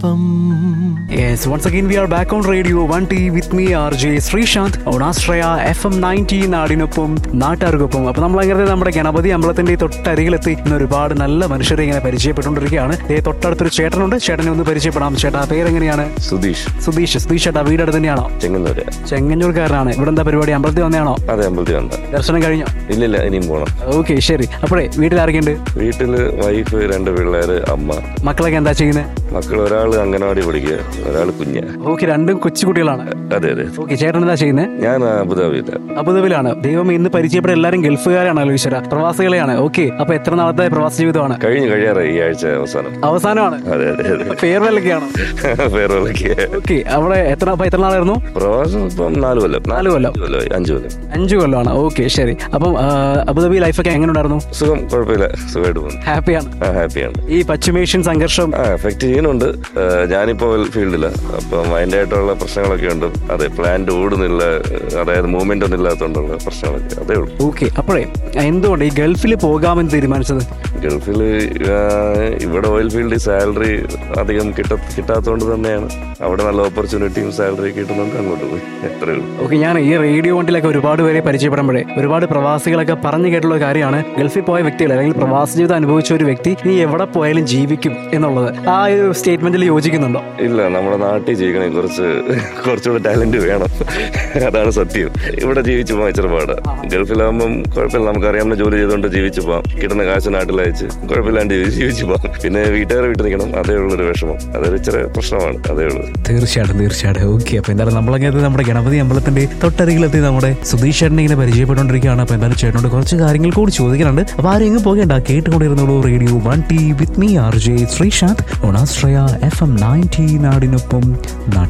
നാടിനൊപ്പം Yes, once again we are back on radio 1T with me RJ Sreesanth on Astraya FM 90 നാടിനൊപ്പം നാട്ടുകാർക്കൊപ്പം അപ്പൊ നമ്മൾ അങ്ങനെ നമ്മുടെ ഗണപതി അമ്പലത്തിന്റെ തൊട്ടരികിലെത്തി ഇന്ന് ഒരുപാട് നല്ല മനുഷ്യരെ ഇങ്ങനെ പരിചയപ്പെട്ടുകൊണ്ടിരിക്കുകയാണ് ഏ തൊട്ടടുത്തൊരു ചേട്ടനുണ്ട് ചേട്ടനെ ഒന്ന് പരിചയപ്പെടാം ചേട്ടാ പേരെങ്ങനെയാണ് സുധീഷ് സുധീഷ് സുധീഷ് ചേട്ടാ വീടടുത്ത് തന്നെയാണോ ചെങ്ങന്നൂര് ചെങ്ങന്നൂർക്കാരനാണ് ഇവിടെ എന്താ പരിപാടി അമ്പലത്തിൽ വന്നതാണോ അതെ അമ്പലത്തിൽ ഉണ്ട് ദർശനം കഴിഞ്ഞോ ഇല്ലില്ല ഇനിയും പോണം ഓക്കെ ശരി അപ്പോഴേ വീട്ടിൽ ആരൊക്കെയുണ്ട് വീട്ടില് വൈഫ് രണ്ട് പിള്ളേര് അമ്മ മക്കളൊക്കെ എന്താ ചെയ്യുന്നത് മക്കൾ ഒരാൾ അംഗനവാടി പഠിക്കുക ഒരാൾ കുഞ്ഞ ഓക്കെ രണ്ടും കൊച്ചുകുട്ടികളാണ് അതെ അതെ ഓക്കെ ചേട്ടൻ എന്താ ചെയ്യുന്നത് ഞാൻ അബുദാബിയില്ല അബുദാബിലാണ് ദൈവം ഇന്ന് പരിചയപ്പെട്ട എല്ലാവരും ഗൾഫുകാരാണല്ലോ ഈശ്വര പ്രവാസികളെയാണ് ഓക്കെ അപ്പൊ എത്ര നാളത്തെ പ്രവാസ ജീവിതമാണ് കഴിഞ്ഞു കഴിയാറായി ഈ ആഴ്ച അവസാനം അവസാനമാണ് അതെ അതെ അതെ ഫെയർവെല്ലൊക്കെയാണോ വേറൊക്കെ ഓക്കെ അവിടെ എത്ര അപ്പൊ എത്ര നാളായിരുന്നു പ്രവാസം ഇപ്പം നാല് കൊല്ലം നാല് കൊല്ലം. കൊല്ലമായി അഞ്ചു കൊല്ലം അഞ്ചു കൊല്ലമാണ് ഓക്കെ ശരി അപ്പം ആ, അബുദാബി ലൈഫൊക്കെ എങ്ങനെ ഉണ്ടായിരുന്നു സുഖം കുഴപ്പമില്ല സുഖമായിട്ട് പോകുന്നു ഹാപ്പിയാണ് ആ ഹാപ്പിയാണ് ഈ പശ്ചിമേഷ്യൻ സംഘർഷം ആ എഫക്ട് ചെയ്യുന്നുണ്ട് ആ, ഞാനിപ്പോ ഫീൽഡില്ല അപ്പം അതിൻ്റെ ആയിട്ടുള്ള പ്രശ്നങ്ങളൊക്കെ ഉണ്ട് അതെ പ്ലാന്റ് ഓടുന്നില്ല അതായത് മൂവ്മെന്റ് ഒന്നും ഇല്ലാത്തതുകൊണ്ടുള്ള പ്രശ്നങ്ങളൊക്കെ അതേ ഉള്ളൂ ഓക്കെ അപ്പോഴേ എന്തുകൊണ്ട് ഈ ഗൾഫിൽ പോകാമെന്ന് തീരുമാനിച്ചത് ഗൾഫിൽ ഇവിടെ ഓയിൽ ഫീൽഡിൽ സാലറി അധികം കിട്ട കിട്ടാത്തതുകൊണ്ട് തന്നെയാണ് അവിടെ നല്ല ഓപ്പർച്യൂണിറ്റിയും സാലറി കിട്ടുന്നുണ്ട് അങ്ങോട്ട് പോയി എത്രയേ ഉള്ളൂ ഓക്കെ ഞാൻ ഈ റേഡിയോ വണ്ടിലൊക്കെ ഒരുപാട് പേരെ പരിചയപ്പെടുമ്പോഴേ ഒരുപാട് പ്രവാസികളൊക്കെ പറഞ്ഞു കേട്ടുള്ള ഒരു കാര്യമാണ് ഗൾഫിൽ പോയ വ്യക്തികൾ അല്ലെങ്കിൽ പ്രവാസ ജീവിതം അനുഭവിച്ച ഒരു വ്യക്തി നീ എവിടെ പോയാലും ജീവിക്കും എന്നുള്ളത് ആ ഒരു സ്റ്റേറ്റ്മെന്റിൽ യോജിക്കുന്നുണ്ടോ ഇല്ല നമ്മുടെ നാട്ടിൽ ജീവിക്കണേ കുറച്ച് കുറച്ചുകൂടെ ടാലന്റ് വേണം അതാണ് സത്യം ഇവിടെ ജീവിച്ചു പോകാൻ ഇച്ചിരി പാട് ഗൾഫിലാകുമ്പം കുഴപ്പമില്ല നമുക്ക് അറിയാവുന്ന ജോലി ചെയ്തുകൊണ്ട് ജീവിച്ചു പോകാം കിട്ടുന്ന കാശ് നാട്ടിൽ അയച്ച് കുഴപ്പമില്ലാണ്ട് ജീവി- ജീവിച്ചു പോകാം പിന്നെ വീട്ടുകാരെ വീട്ടിൽ നിൽക്കണം അതേ ഉള്ളൊരു വിഷമം അതൊരു ഇച്ചിരി പ്രശ്നമാണ് അതേ ഉള്ളൂ തീർച്ചയായിട്ടും തീർച്ചയായിട്ടും ഓക്കെ അപ്പൊ എന്തായാലും നമ്മളങ്ങനെ നമ്മുടെ ഗണപതി അമ്പലത്തിന്റെ തൊട്ടരികിലെത്തി നമ്മുടെ സുധീഷ് ചേട്ടനെ ഇങ്ങനെ പരിചയപ്പെട്ടുകൊണ്ടിരിക്കുകയാണ് അപ്പൊ എന്തായാലും ചേട്ടനോട് കുറച്ച് കാര്യങ്ങൾ കൂടി ചോദിക്കാനുണ്ട് അപ്പൊ ആരും എങ്ങും പോകേണ്ട കേട്ടുകൊണ്ടിരുന്നുള്ളൂ radio one T with me R J Sreesanth ഓണാശ്രയ എഫ് എം നയൻറ്റി നാടിനൊപ്പം നാട്ടിൽ